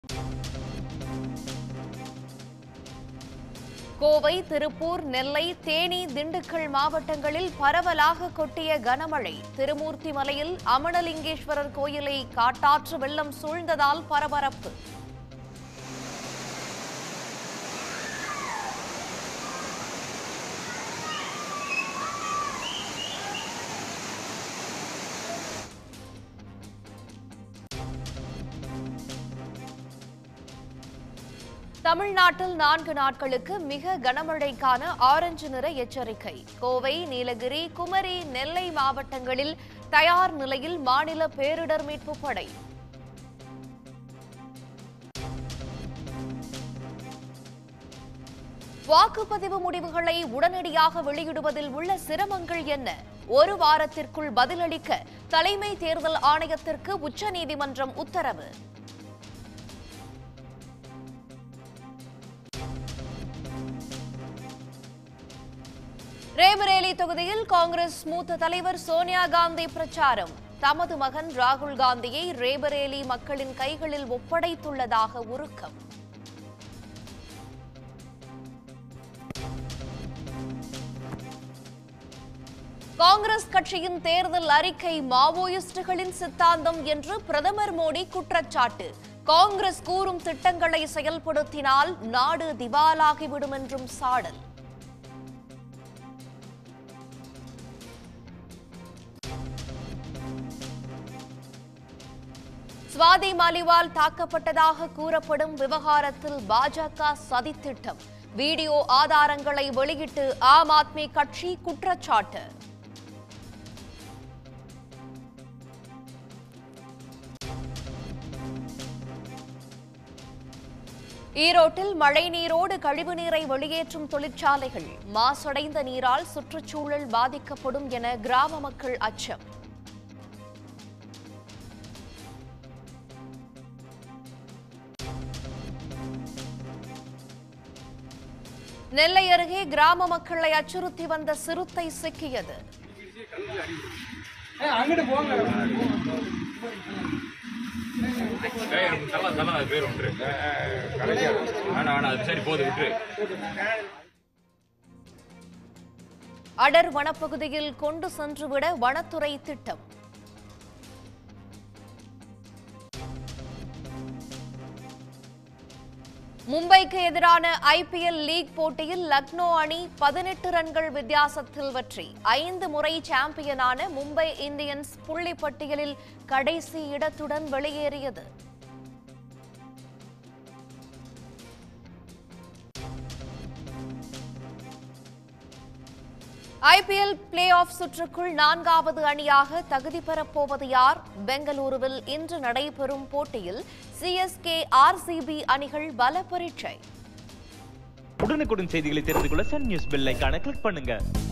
கோவை திருப்பூர் நெல்லை தேனி திண்டுக்கல் மாவட்டங்களில் பரவலாக கொட்டிய கனமழை திருமூர்த்தி மலையில் அமனலிங்கேஸ்வரர் கோயிலை காட்டாற்று வெள்ளம் சூழ்ந்ததால் பரபரப்பு தமிழ்நாட்டில் நான்கு நாட்களுக்கு மிக கனமழைக்கான ஆரஞ்சு நிற எச்சரிக்கை கோவை நீலகிரி குமரி நெல்லை மாவட்டங்களில் தயார் நிலையில் மாநில பேரிடர் மீட்புப் படை வாக்குப்பதிவு முடிவுகளை உடனடியாக வெளியிடுவதில் உள்ள சிரமங்கள் என்ன ஒரு வாரத்திற்குள் பதிலளிக்க தலைமை தேர்தல் ஆணையத்திற்கு உச்சநீதிமன்றம் உத்தரவு ரேபரேலி தொகுதியில் காங்கிரஸ் மூத்த தலைவர் சோனியா காந்தி பிரச்சாரம் தமது மகன் ராகுல் காந்தியை ரேபரேலி மக்களின் கைகளில் ஒப்படைத்துள்ளதாக உருக்கம் காங்கிரஸ் கட்சியின் தேர்தல் அறிக்கை மாவோயிஸ்டுகளின் சித்தாந்தம் என்று பிரதமர் மோடி குற்றச்சாட்டு காங்கிரஸ் கூறும் திட்டங்களை செயல்படுத்தினால் நாடு திவாலாகிவிடும் என்றும் சாடல் சுவாதி மாலிவால் தாக்கப்பட்டதாக கூறப்படும் விவகாரத்தில் பாஜக சதித்திட்டம் வீடியோ ஆதாரங்களை வெளியிட்டு ஆம் ஆத்மி கட்சி குற்றச்சாட்டு ஈரோட்டில் மழைநீரோடு கழிவுநீரை வெளியேற்றும் தொழிற்சாலைகள் மாசடைந்த நீரால் சுற்றுச்சூழல் பாதிக்கப்படும் என கிராம மக்கள் அச்சம் நெல்லை அருகே கிராம மக்களை அச்சுறுத்தி வந்த சிறுத்தை சிக்கியது ஏய், எனக்கு தலை தலை அது பேர் ஒன்று வேணாம் வேணாம் அது சரி போது விட்டுரு அடர் வனப்பகுதியில் கொண்டு சென்றுவிட வனத்துறை திட்டம் மும்பைக்கு எதிரான ஐபிஎல் லீக் போட்டியில் லக்னோ அணி பதினெட்டு ரன்கள் வித்தியாசத்தில் வெற்றி ஐந்து முறை சாம்பியனான மும்பை இந்தியன்ஸ் புள்ளி பட்டியலில் கடைசி இடத்துடன் வெளியேறியது ஐபிஎல் பிளே ஆஃப் சுற்றுக்குள் நான்காவது அணியாக தகுதி பெறப்போவது யார் பெங்களூருவில் இன்று நடைபெறும் போட்டியில் சிஎஸ்கே ஆர்சிபி அணிகள் பல பரீட்சை உடனுக்குடன் செய்திகளை தெரிந்து கொள்ள சன் நியூஸ் பெல் ஐகானை கிளிக் பண்ணுங்க